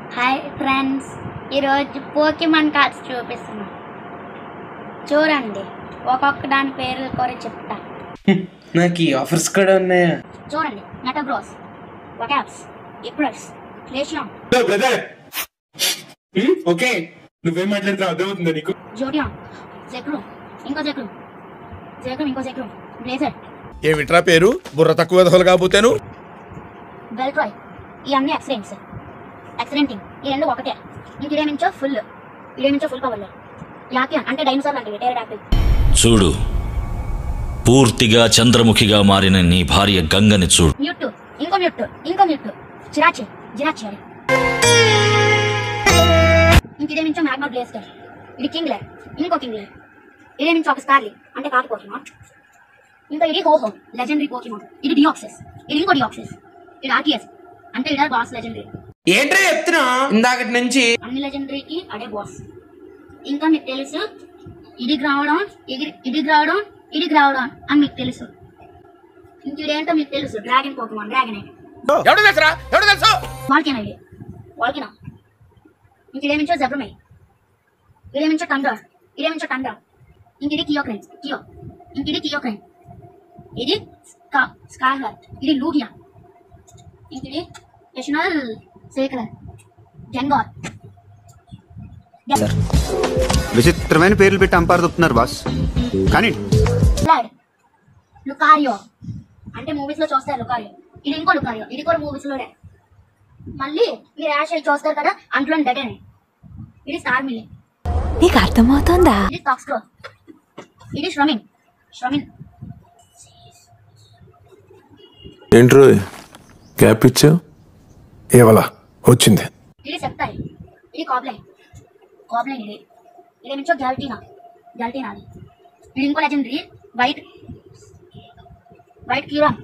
hi friends ఈరోజు Pokemon cards చూపిస్తున్నాం చూడండి ఒక్కొక్క దాని పేర్లు కూడా చెప్తా నాకు ఈ ఆఫర్స్ కూడా ఉన్నాయా చూడండి మెటాబ్రోస్ వకాప్స్ ఇప్రస్ క్లేషియం బ్రదర్ ఓకే నువ్వేం మాట్లాడుతున్నావు అర్థమవుతుందా నీకు జోడియాన్ జెక్రూ ఇంకో జెక్రూ జెక్రూ ఇంకో జెక్రూ బ్లేజర్ ఏమిట్రా పేరు బుర్ర తక్కువ దహలు కాకపోతేను బెల్ట్రాయ్ ఇవన్నీ ఎక్సలెంట్స్ ఎక్సలెంటింగ్ ఈ రెండు ఒకటే ఇంక ఇదేమించో ఫుల్ ఇదేమించో ఫుల్ పవర్లో యాకియాన్ అంటే డైనోసార్ లాంటివి టేరడాక్టిల్ చూడు పూర్తిగా చంద్రముఖిగా మారిన నీ భార్య గంగని చూడు మ్యూట్ ఇంకో మ్యూట్ ఇంకో మ్యూట్ చిరాచి జిరాచి అది ఇంక ఇదేమించో మ్యాగ్నో బ్లేస్టర్ ఇది కింగ్లర్ ఇంకో కింగ్లర్ ఇదేమించో ఒక స్టార్లీ అంటే కాకి పోకిమాన్ ఇంకా ఇది హోహో లెజెండరీ పోకిమాన్ ఇది డియాక్సెస్ ఇది ఇంకో డియాక్సెస్ ఇది ఆర్టిఎస్ అంటే ఇదే బాస్ లెజెండరీ ఏంట్రా చెప్తున్నా ఇందాకటి నుంచి అన్ని లెజెండరీకి అదే బాస్ ఇంకా మీకు తెలుసు ఇది గ్రావడం ఇది ఇది గ్రావడం ఇది గ్రావడం అని మీకు తెలుసు ఇంక ఇదేంటో మీకు తెలుసు డ్రాగన్ పోకిమాన్ డ్రాగన్ అయితే ఎవడు తెలుసురా ఎవడు తెలుసు వాల్కినా ఇది వాల్కినా ఇంక ఇదేమించో జబ్రమై ఇదేమించో టండ్రా ఇదేమించో టండ్రా ఇంక ఇది కియోక్రైన్ కియో ఇంక ఇది కియోక్రైన్ ఇది స్కా స్కార్హర్ ఇది లూగియా ఇంక ఇది యషనల్ సేకలర్ జెంగార్ విచిత్రమైన పేర్లు పెట్టి అంపారు తప్పుతున్నారు బాస్ కానీ బ్లడ్ లుకారియో అంటే మూవీస్ లో చూస్తారు లుకారియో ఇది ఇంకో లుకారియో ఇది కూడా మూవీస్ లోనే మళ్ళీ మీరు యాష్ అయి చూస్తారు కదా అంట్లో డెడ్ అని ఇది స్టార్ మిల్లీ నీకు అర్థమవుతోందా ఇది టాక్స్క్రో ఇది శ్రమిన్ శ్రమిన్ ఏంట్రో గ్యాప్ ఇచ్చావు ఏవలా వచ్చింది ఇది సెప్టైల్ ఇది కాబ్లైన్ కాబ్లైన్ ఇది ఇది నుంచో గ్యాల్టీనా గ్యాల్టీనా అది ఇది ఇంకో లెజెండరీ వైట్ వైట్ క్యూరా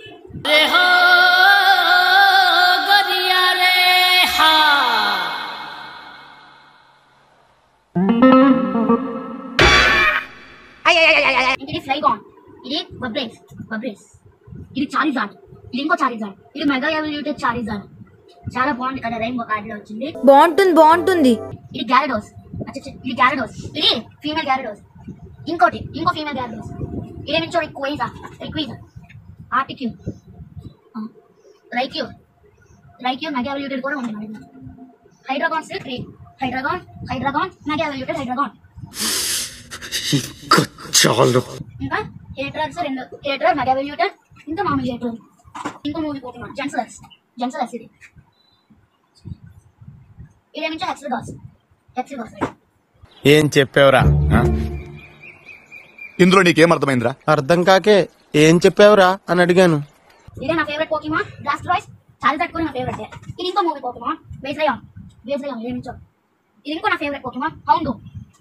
ఇది ఫ్లైగాన్ ఇది బబ్రేస్ బబ్రేస్ ఇది చారిజాన్ ఇది ఇంకో చారిజాన్ ఇది మెగా ఎవల్యూటెడ్ చారిజాన్ చాలా బాగుంది కదా రెయిన్బో కార్డ్ లో వచ్చింది బాగుంటుంది బాగుంటుంది ఇది గ్యారడోస్ అచ్చా అచ్చా, ఇది గ్యారడోస్ ఇది ఫీమేల్ గ్యారడోస్ ఇంకోటి ఇంకో ఫీమేల్ గ్యారడోస్ ఇదేమించో రిక్వైజా రిక్వైజా ఆర్టిక్యూ రైక్యూ రైక్యూ మెగా ఎవల్యూటెడ్ కూడా ఉంది మరి హైడ్రాగాన్ త్రీ హైడ్రాగాన్ హైడ్రాగాన్ మెగా ఎవల్యూటెడ్ హైడ్రాగాన్ ఇంకా హేట్రర్స్ రెండు హేట్రర్ మెగా ఎవల్యూటెడ్ ఇంకా మామూలు హేట్రర్ ఇంకో మూవీ పోతున్నాం జెన్సలర్స్ జెన్సలర్స్ ఇది ఇదేమించో హెక్సలగాస్ హెక్సలగాస్ ఏం చెప్పావురా ఇందులో నీకేం అర్థమైందిరా అర్థం కాకే ఏం చెప్పావురా అని అడిగాను ఇదే నా ఫేవరెట్ పోకిమాన్ బ్లాస్ట్ రాయిస్ చాలా తట్టుకుని నా ఫేవరెట్ ఇది ఇంకో మూవీ పోకిమాన్ బేస్లయాన్ బేస్లయాన్ ఇదేమించో ఇది ఇంకో నా ఫేవరెట్ పోకిమాన్ హౌండు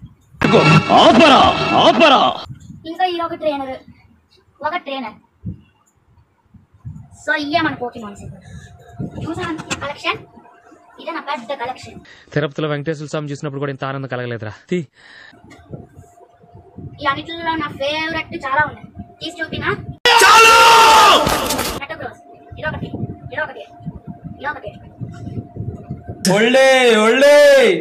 ఇంకా ఈ ఒక ట్రైనర్ ఒక ట్రైనర్ సో ఇవే మన పోకిమాన్స్ చూసాను కలెక్షన్ ఇదే నా పెద్ద కలెక్షన్ తిరుపతిలో వెంకటేశ్వర స్వామి చూసినప్పుడు కూడా ఇంత ఆనందం కలగలేదురా తీ ఈ అన్నిటిలో నా ఫేవరెట్ చాలా ఉన్నాయి తీసి చూపినా మెటోగ్రోస్ ఇదొకటి ఇదొకటి ఇదొకటి ఒళ్ళే ఒళ్ళే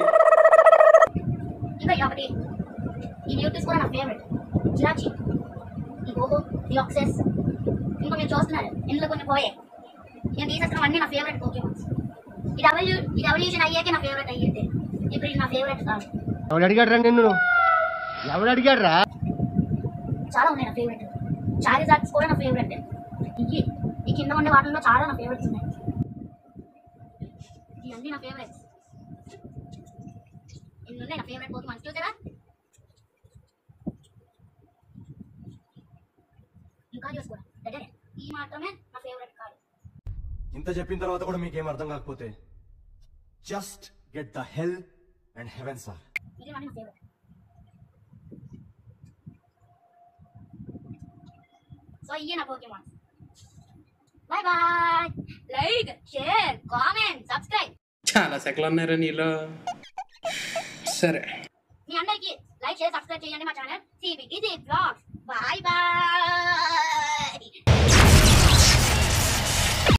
ఇంకా ఇదొకటి ఈ న్యూట్రిస్ కూడా నా ఫేవరెట్ చిరాచి ఈ గోగో ఈ ఆక్సెస్ ఇంకా మీరు చూస్తున్నారు ఇందులో కొన్ని పోయాయి నేను తీసేస్తున్న అన్ని నా ఫేవరెట్ పోకేమాన్స్ ఇది ఎవల్యూ ఇది ఎవల్యూషన్ అయ్యాకే నా ఫేవరెట్ అయ్యింది ఇప్పుడు ఇది నా ఫేవరెట్ కాదు ఎవడు అడిగాడు రా నిన్ను ఎవడు అడిగాడు రా చాలా ఉన్నాయి నా ఫేవరెట్ చారిజార్ట్స్ కూడా నా ఫేవరెట్ ఇవి ఈ కింద ఉండే వాటిల్లో చాలా నా ఫేవరెట్స్ ఉన్నాయి ఇవన్నీ నా ఫేవరెట్స్ ఇన్ని ఉన్నాయి నా ఫేవరెట్ పోకేమాన్స్ చూసారా ఇంకా చూసుకోరా దగ్గరే ఈ మాత్రమే నా ఫేవరెట్ కార్డు ఇంత చెప్పిన తర్వాత కూడా మీకేం అర్థం కాకపోతే just get the hell and heaven sir ఇది నా ఫేవరెట్ సో ఇయ్యే నా Pokemons bye bye like share comment subscribe చాలా సెకలు ఉన్నారా నీలో సరే మీ అందరికీ లైక్ షేర్ సబ్స్క్రైబ్ చేయండి మా ఛానల్ సిబికి బ్లాగ్స్ బాయ్ బాయ్